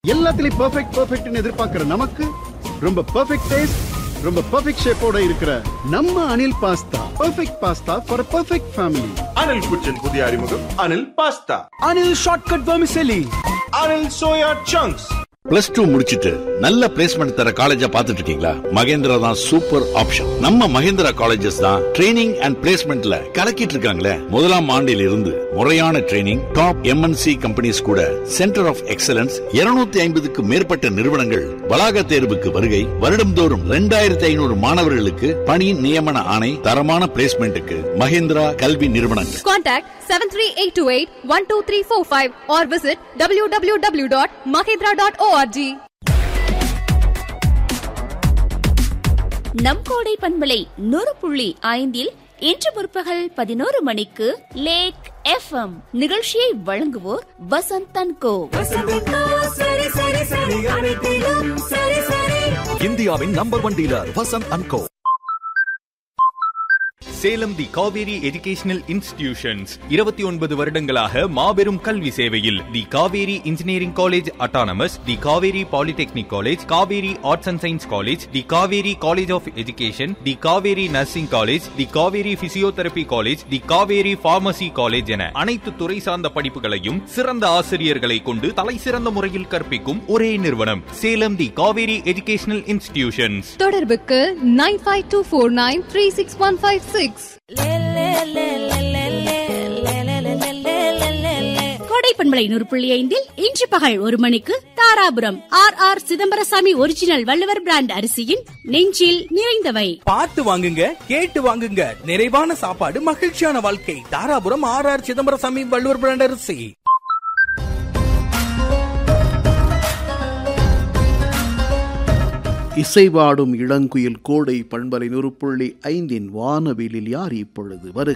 எல்லாத்துலயும் பெர்ஃபெக்ட் பெர்ஃபெக்ட்னு எதிர்பார்க்கிற நமக்கு ரொம்ப பெர்ஃபெக்ட் டேஸ்ட் ரொம்ப பெர்ஃபெக்ட் ஷேப்போட இருக்கிற நம்ம Anil pasta perfect pasta for perfect family Anil kitchen புதிய அறிமுகம் Anil pasta Anil shortcut vermicelli Anil soya chunks plus two முடிச்சிட்டு நல்ல பிளேஸ்மெண்ட் தர காலேஜா பார்த்துட்டு இருக்கீங்களா மகேந்திரா தான் சூப்பர் ஆப்ஷன் நம்ம மகேந்திரா காலேஜஸ் தான் ட்ரைனிங் அண்ட் பிளேஸ்மெண்ட்ல கலக்கிட்டு இருக்காங்களே முதலாம் ஆண்டில் இருந்து முறையான ட்ரைனிங் டாப் எம்என்சி கம்பெனிஸ் கூட சென்டர் ஆஃப் எக்ஸலன்ஸ் 250 ஐம்பதுக்கு மேற்பட்ட நிறுவனங்கள் வளாக தேர்வுக்கு வருகை வருடம்தோறும் ரெண்டாயிரத்தி ஐநூறு மாணவர்களுக்கு பணி நியமன ஆணை தரமான பிளேஸ்மெண்ட்டுக்கு மகேந்திரா கல்வி நிறுவனங்கள் Contact 73828-12345 or visit www.mahindra.org. நம் கோடை பண்பலை நூறு புள்ளி ஐந்தில் இன்று முற்பகல் பதினோரு மணிக்கு லேக் எஃப்எம் நிகழ்ச்சியை வழங்குவோர் வசந்த் தன்கோ இந்தியாவின் number one dealer Vasanth and co Salem the Kaveri educational institutions இருபத்தி ஒன்பது வருடங்களாக மாபெரும் கல்வி சேவையில் the Kaveri engineering college autonomous the Kaveri polytechnic college Kaveri arts and science college the Kaveri college of education the Kaveri nursing college the Kaveri physiotherapy college the Kaveri pharmacy college என அனைத்து துறை சார்ந்த படிப்புகளையும் சிறந்த ஆசிரியர்களை கொண்டு தலை சிறந்த முறையில் கற்பிக்கும் ஒரே நிறுவனம் Salem the Kaveri educational institutions தொடர்புக்கு nine five two four nine three six one five six Kodai பண்பலை நூறு புள்ளி ஐந்தில் இன்று பகல் ஒரு மணிக்கு Dharapuram R R Chidambarasamy original Valluvar brand அரிசியின் நெஞ்சில் நிறைந்தவை பார்த்து வாங்குங்க கேட்டு வாங்குங்க நிறைவான சாப்பாடு மகிழ்ச்சியான வாழ்க்கை Dharapuram R R Chidambarasamy Valluvar brand அரிசி இசைவாடும் இளங்குயில் கோடை பண்பலை நூறுப்புள்ளி ஐந்தின் வானவிலில் யார் இப்பொழுது வருக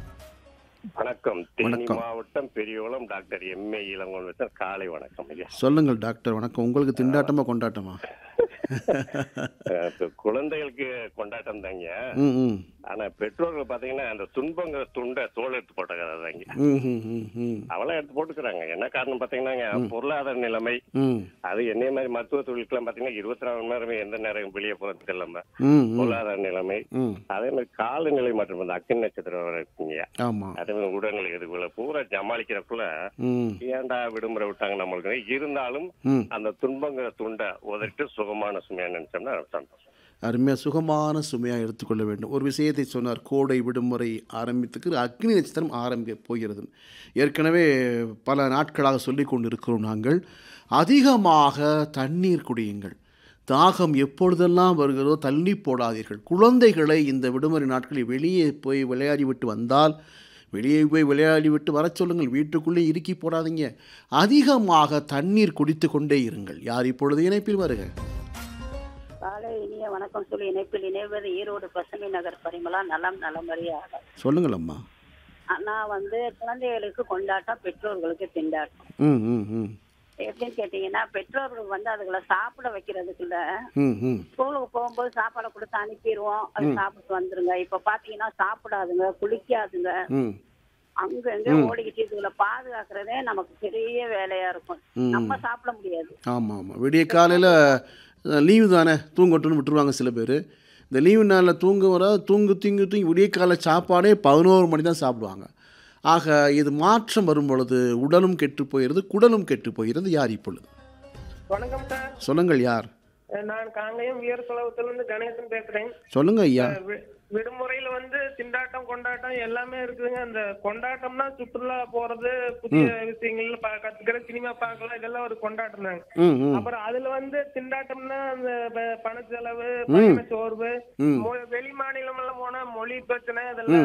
வணக்கம் தேனி வணக்கம். மாவட்டம் Periyakulam doctor M A Ilangon காலை வணக்கம் ஐயா சொல்லுங்கள் டாக்டர் வணக்கம் உங்களுக்கு திண்டாட்டமா கொண்டாட்டமா அஹ் இப்ப குழந்தைகளுக்கு கொண்டாட்டம் தாங்க ம் ம் ஆனா பெற்றோர்கள் பாத்தீங்கன்னா அந்த துன்பங்கிற துண்டை தோல் எடுத்து போட்ட கதை தாங்க ம் ம் ம் ம் அவெல்லாம் எடுத்து போட்டுக்கிறாங்க என்ன காரணம் பாத்தீங்கன்னா பொருளாதார நிலைமை ம் அது என்னைய மாதிரி மருத்துவ தொழிலுக்குலாம் பாத்தீங்கன்னா இருபத்தி நாலு மணி நேரமே எந்த நேரம் வெளியே போறதுக்கு இல்லாம ம் ம் பொருளாதார நிலைமை ம் அதே மாதிரி காலநிலை மற்றும் அந்த அக்கின் நட்சத்திரம் வர இருக்குங்க ஆமாம் அதே மாதிரி உடல்நிலை இதுக்குள்ள பூரா ஜமாளிக்கிறதுக்குள்ள ம் ஏன்டா விடுமுறை விட்டாங்க நம்மளுக்கு இருந்தாலும் ம் அந்த துன்பங்கிற துண்டை உதறிட்டு சுகமான சுமையா நினைச்சோம்னா சந்தோஷம் அருமையாக சுகமான சுமையாக எடுத்துக்கொள்ள வேண்டும் ஒரு விஷயத்தை சொன்னார் கோடை விடுமுறை ஆரம்பித்துக்கு அக்னி நட்சத்திரம் ஆரம்பிக்க போகிறது ஏற்கனவே பல நாட்களாக சொல்லிக் கொண்டு இருக்கிறோம் நாங்கள் அதிகமாக தண்ணீர் குடியுங்கள் தாகம் எப்பொழுதெல்லாம் வருகிறதோ தள்ளி போடாதீர்கள் குழந்தைகளை இந்த விடுமுறை நாட்களில் வெளியே போய் விளையாடி விட்டு வந்தால் வெளியே போய் விளையாடி விட்டு வரச் சொல்லுங்கள் வீட்டுக்குள்ளே இறுக்கி போடாதீங்க அதிகமாக தண்ணீர் குடித்து கொண்டே இருங்கள் யார் இப்பொழுது இணைப்பில் வருக காலை இனிய வணக்கம் சொல்லி இணைப்பில் இணைவது ஈரோடு பசுமை நகர் பரிமளா நலம் நலமறியாக சொல்லுங்கள் அம்மா நான் வந்து குழந்தைகளுக்கு கொண்டாட்டம் பெற்றோர்களுக்கு திண்டாட்டம் ம் ம் ம் எப்படின்னு கேட்டீங்கன்னா பெற்றோர்கள் வந்து அதுகளை சாப்பிட வைக்கிறதுக்குள்ள ம் ம் ஸ்கூலுக்கு போகும்போது சாப்பாடை கொடுத்து அனுப்பிடுவோம் அது சாப்பிட்டு வந்துருங்க இப்ப பாத்தீங்கன்னா சாப்பிடாதுங்க குளிக்காதுங்க ம் அங்க எங்க ஓடிக்கிட்டு இதுகளை பாதுகாக்கிறதே நமக்கு பெரிய வேலையா இருக்கும் ம். நம்ம சாப்பிட முடியாது ஆமாம் ஆமாம் விடிய காலையில் லீவு தானே தூங்கட்டும்னு விட்டுருவாங்க சில பேர் இந்த லீவு நாளில் தூங்க வர தூங்கு தூங்கி தூங்கி விடிய காலை சாப்பாடே பதினோரு மணி தான் சாப்பிடுவாங்க ஆக இது மாற்றம் வரும் பொழுது உடலும் கெட்டு போயிடுது குடலும் கெட்டு போகிறது யார் இப்பொழுது வணக்கம் சார் சொல்லுங்கள் யார் நான் காங்கயம் உயர் குளத்துல இருந்து கணேசன் பேசுறேன் சொல்லுங்க ஐயா வி- விடுமுறையில வந்து திண்டாட்டம் கொண்டாட்டம் எல்லாமே இருக்குதுங்க அந்த கொண்டாட்டம்னா சுற்றுலா போறது புதிய விஷயங்கள் பா- கத்துக்கிற சினிமா பார்க்கலாம் இதெல்லாம் ஒரு கொண்டாட்டம் தாங்க ம் ம் அப்புறம் அதுல வந்து திண்டாட்டம்னா அந்த ப- பணச்செலவு பயண சோர்வு ம். மொ- வெளி மாநிலம் எல்லாம் போனா மொழி பிரச்சனை இதெல்லாம்